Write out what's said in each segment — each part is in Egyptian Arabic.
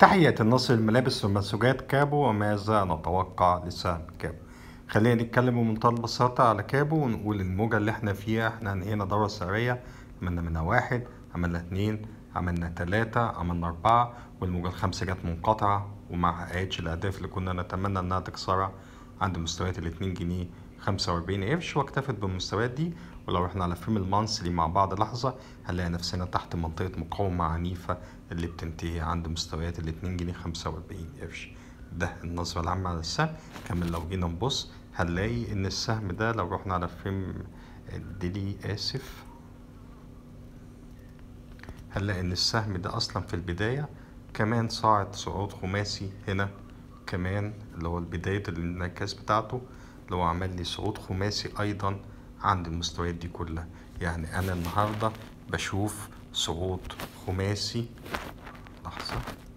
تحية النصر الملابس والمنسوجات كابو وماذا نتوقع لسهم كابو خلينا نتكلم بمنتهى البساطة على كابو ونقول الموجة اللي احنا فيها احنا انهينا دورة سعرية عملنا منها واحد عملنا اتنين عملنا تلاتة عملنا أربعة والموجة الخامسة جت منقطعة وما حققتش الأهداف اللي كنا نتمنى إنها تكسرها عند مستويات الاتنين جنيه خمسة وأربعين قرش واكتفت بالمستويات دي ولو رحنا على فيلم المانسلي مع بعض لحظة هنلاقي نفسنا تحت منطقة مقاومة عنيفة اللي بتنتهي عند مستويات الاتنين جنيه خمسة وأربعين قرش ده النظرة العامة على السهم كمان لو جينا نبص هنلاقي إن السهم ده لو رحنا على فيلم الديلي آسف هنلاقي إن السهم ده أصلا في البداية كمان صاعد صعود خماسي هنا كمان اللي هو بداية الانعكاس بتاعته اللي هو عمل لي صعود خماسي أيضا عند المستويات دي كلها يعني أنا النهاردة بشوف صعود خماسي لحظة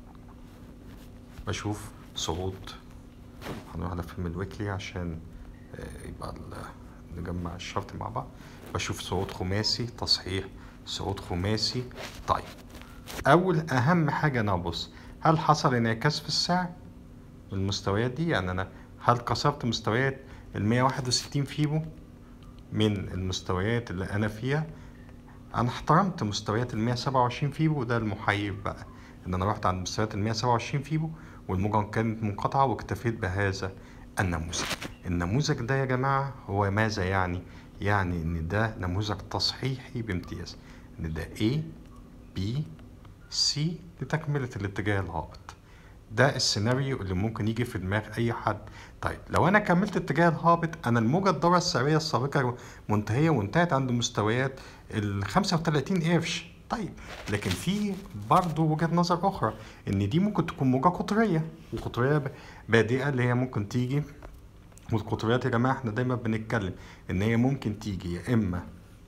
بشوف صعود هنروح على فيلم الويكلي عشان آه، يبقى ال- نجمع الشرط مع بعض بشوف صعود خماسي تصحيح صعود خماسي طيب أول أهم حاجة أنا أبص هل حصل انعكاس في السعر المستويات دي يعني أنا هل كسرت مستويات ال 161 فيبو من المستويات اللي أنا فيها أنا احترمت مستويات ال 127 فيبو وده المحير بقى إن أنا رحت عند مستويات ال 127 فيبو والموجة كانت منقطعة واكتفيت بهذا النموذج النموذج ده يا جماعة هو ماذا يعني؟ يعني إن ده نموذج تصحيحي بامتياز إن ده A B C لتكملة الاتجاه الهابط ده السيناريو اللي ممكن يجي في دماغ اي حد طيب لو انا كملت اتجاه الهابط انا الموجة الدورة السعرية السابقة منتهية وانتهت عند مستويات ال 35 قرش طيب لكن في برضه وجهة نظر اخرى ان دي ممكن تكون موجة قطرية وقطرية ب- بادئة اللي هي ممكن تيجي والقطريات يا جماعة احنا دايما بنتكلم ان هي ممكن تيجي يا اما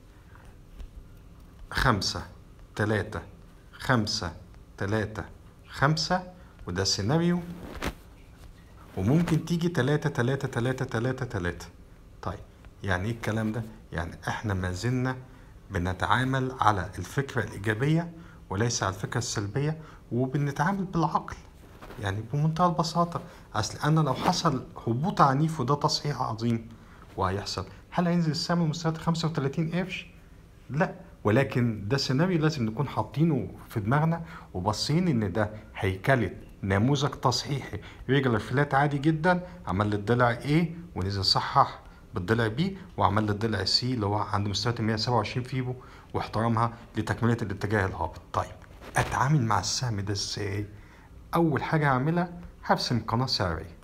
خمسة تلاتة خمسة تلاتة خمسة وده سيناريو وممكن تيجي تلاتة تلاتة تلاتة تلاتة تلاتة طيب يعني ايه الكلام ده؟ يعني احنا ما زلنا بنتعامل على الفكرة الإيجابية وليس على الفكرة السلبية وبنتعامل بالعقل يعني بمنتهى البساطة أصل أنا لو حصل هبوط عنيف وده تصحيح عظيم وهيحصل هل هينزل السهم لمستويات 35 قرش؟ لا ولكن ده سيناريو لازم نكون حاطينه في دماغنا وباصين ان ده هيكلة نموذج تصحيحي ريجولار فلات عادي جدا عمل لي الضلع A ونزل صحح بالضلع B وعمل لي الضلع C اللي هو عند مستويات 127 فيبو واحترامها لتكملة الاتجاه الهابط طيب اتعامل مع السهم ده ازاي اول حاجة هعملها هرسم قناة سعرية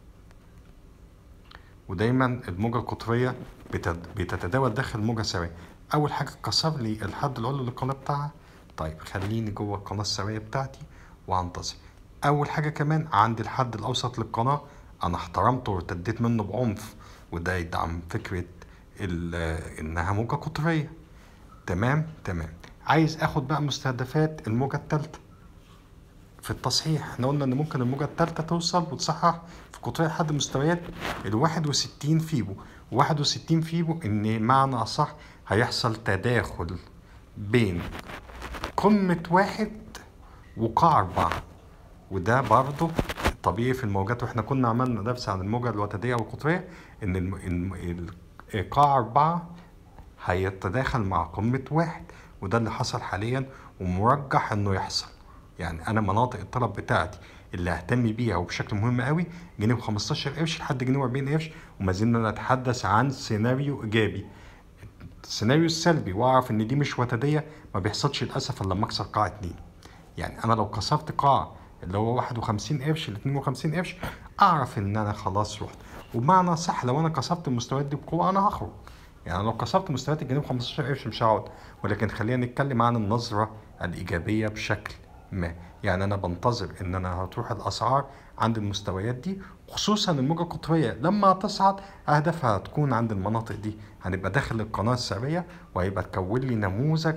ودايما الموجة القطرية بتد- بتتداول داخل موجة سعرية أول حاجة كسر لي الحد العلوي للقناة بتاعها طيب خليني جوه القناة السعرية بتاعتي وهنتظر أول حاجة كمان عندي الحد الأوسط للقناة أنا احترمته وارتديت منه بعنف وده يدعم فكرة ال- إنها موجة قطرية تمام تمام عايز اخد بقى مستهدفات الموجة التالتة في التصحيح احنا قلنا ان ممكن الموجة التالتة توصل وتصحح في قطرية لحد مستويات ال 61 فيبو 61 فيبو ان معنى اصح هيحصل تداخل بين قمة واحد وقاع أربعة وده برضه طبيعي في الموجات واحنا كنا عملنا درس عن الموجة الوتدية والقطرية ان الم... الم... ال- قاع أربعة هيتداخل مع قمة واحد وده اللي حصل حاليا ومرجح انه يحصل يعني انا مناطق الطلب بتاعتي اللي اهتم بيها وبشكل مهم قوي جنيه و15 قرش لحد جنيه و40 قرش وما زلنا نتحدث عن سيناريو ايجابي السيناريو السلبي واعرف ان دي مش وتديه ما بيحصلش للاسف الا لما اكسر قاع اتنين يعني انا لو كسرت قاع اللي هو 51 قرش ل 52 قرش اعرف ان انا خلاص رحت وبمعنى صح لو انا كسرت المستويات دي بقوه انا هخرج يعني لو كسرت مستويات الجنيه ب 15 قرش مش هقعد ولكن خلينا نتكلم عن النظره الايجابيه بشكل ما يعني انا بنتظر ان انا هتروح الاسعار عند المستويات دي خصوصا الموجة القطرية لما تصعد اهدافها هتكون عند المناطق دي هنبقى داخل القناة السعرية وهيبقى تكون لي نموذج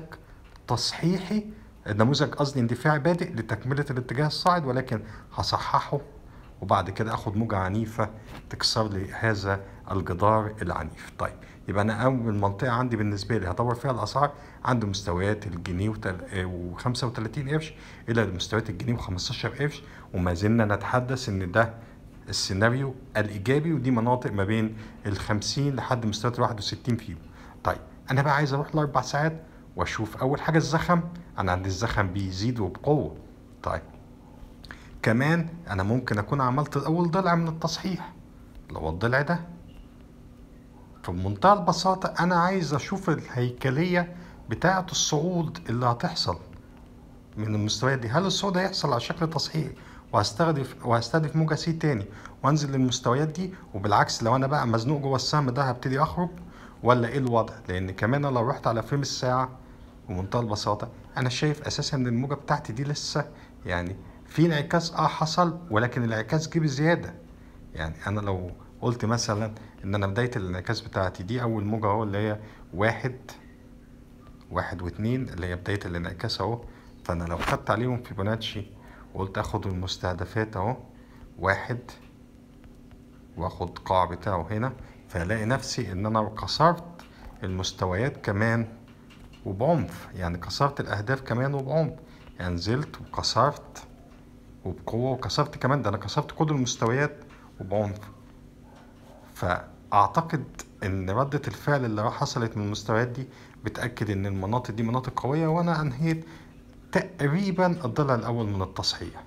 تصحيحي نموذج قصدي اندفاعي بادئ لتكملة الاتجاه الصاعد ولكن هصححه وبعد كده اخد موجة عنيفة تكسر لي هذا الجدار العنيف طيب يبقى انا اول منطقة عندي بالنسبة لي هدور فيها الاسعار عند مستويات الجنيه و35 قرش الى مستويات الجنيه و15 قرش وما زلنا نتحدث ان ده السيناريو الايجابي ودي مناطق ما بين ال 50 لحد مستويات ال 61 فيهم طيب انا بقى عايز اروح لاربع ساعات واشوف اول حاجه الزخم انا عندي الزخم بيزيد وبقوه طيب كمان انا ممكن اكون عملت اول ضلع من التصحيح اللي هو الضلع ده فبمنتهى البساطة أنا عايز أشوف الهيكلية بتاعة الصعود اللي هتحصل من المستويات دي هل الصعود هيحصل على شكل تصحيح وهستهدف وهستهدف موجة سي تاني وانزل للمستويات دي وبالعكس لو انا بقى مزنوق جوه السهم ده هبتدي اخرج ولا ايه الوضع لان كمان أنا لو رحت على فريم الساعة بمنتهى البساطة انا شايف اساسا ان الموجة بتاعتي دي لسه يعني في انعكاس اه حصل ولكن الانعكاس جه بزيادة يعني انا لو قلت مثلا ان انا بداية الانعكاس بتاعتي دي اول موجة اهو اللي هي واحد واحد واتنين اللي هي بداية الانعكاس اهو فانا لو خدت عليهم فيبوناتشي وقلت اخد المستهدفات اهو واحد واخد قاع بتاعه هنا فهلاقي نفسي ان انا كسرت المستويات كمان وبعنف يعني كسرت الاهداف كمان وبعنف يعني نزلت وكسرت وبقوة وكسرت كمان ده انا كسرت كل المستويات وبعنف فاعتقد ان ردة الفعل اللي حصلت من المستويات دي بتأكد ان المناطق دي مناطق قوية وانا انهيت تقريبا الضلع الاول من التصحيح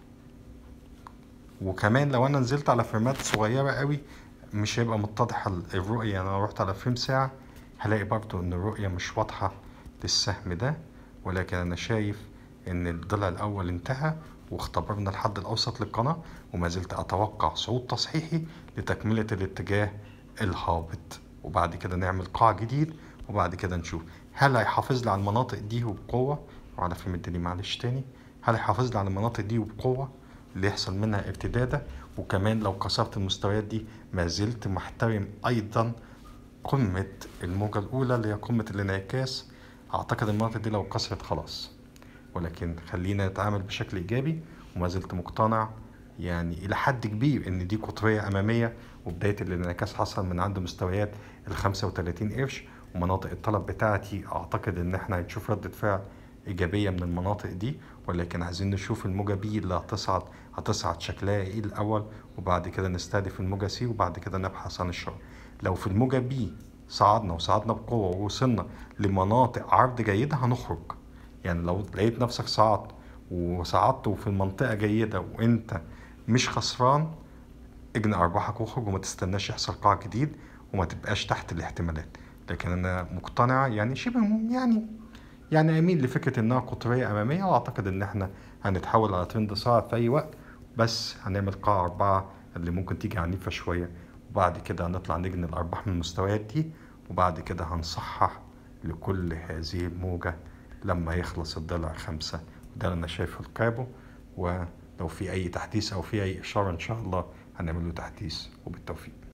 وكمان لو انا نزلت على فريمات صغيرة قوي مش هيبقى متضح الرؤية يعني انا لو رحت على فريم ساعة هلاقي برضو ان الرؤية مش واضحة للسهم ده ولكن انا شايف ان الضلع الاول انتهى واختبرنا الحد الاوسط للقناة وما زلت اتوقع صعود تصحيحي لتكملة الاتجاه الهابط وبعد كده نعمل قاع جديد وبعد كده نشوف هل هيحافظ لي على المناطق دي وبقوة وعلى فيلم الدنيا معلش تاني هل هيحافظ لي على المناطق دي وبقوة اللي يحصل منها ارتدادة وكمان لو كسرت المستويات دي ما زلت محترم أيضا قمة الموجة الأولى اللي هي قمة الانعكاس أعتقد المناطق دي لو كسرت خلاص ولكن خلينا نتعامل بشكل إيجابي وما زلت مقتنع يعني إلى حد كبير إن دي قطرية أمامية وبداية الانعكاس حصل من عند مستويات ال 35 قرش ومناطق الطلب بتاعتي أعتقد إن إحنا هنشوف ردة فعل إيجابية من المناطق دي ولكن عايزين نشوف الموجة بي اللي هتصعد هتصعد شكلها إيه الأول وبعد كده نستهدف الموجة سي وبعد كده نبحث عن الشر لو في الموجة بي صعدنا وصعدنا بقوة ووصلنا لمناطق عرض جيدة هنخرج يعني لو لقيت نفسك صعدت وصعدت وفي المنطقة جيدة وانت مش خسران اجني ارباحك واخرج وما تستناش يحصل قاع جديد وما تبقاش تحت الاحتمالات لكن انا مقتنع يعني شبه يعني يعني اميل لفكره انها قطريه اماميه واعتقد ان احنا هنتحول على ترند صاعد في اي وقت بس هنعمل قاع اربعه اللي ممكن تيجي عنيفه شويه وبعد كده هنطلع نجني الارباح من المستويات دي وبعد كده هنصحح لكل هذه الموجه لما يخلص الضلع خمسة وده اللي انا شايفه الكابو ولو في اي تحديث او في اي اشاره ان شاء الله هنعمل له تحديث وبالتوفيق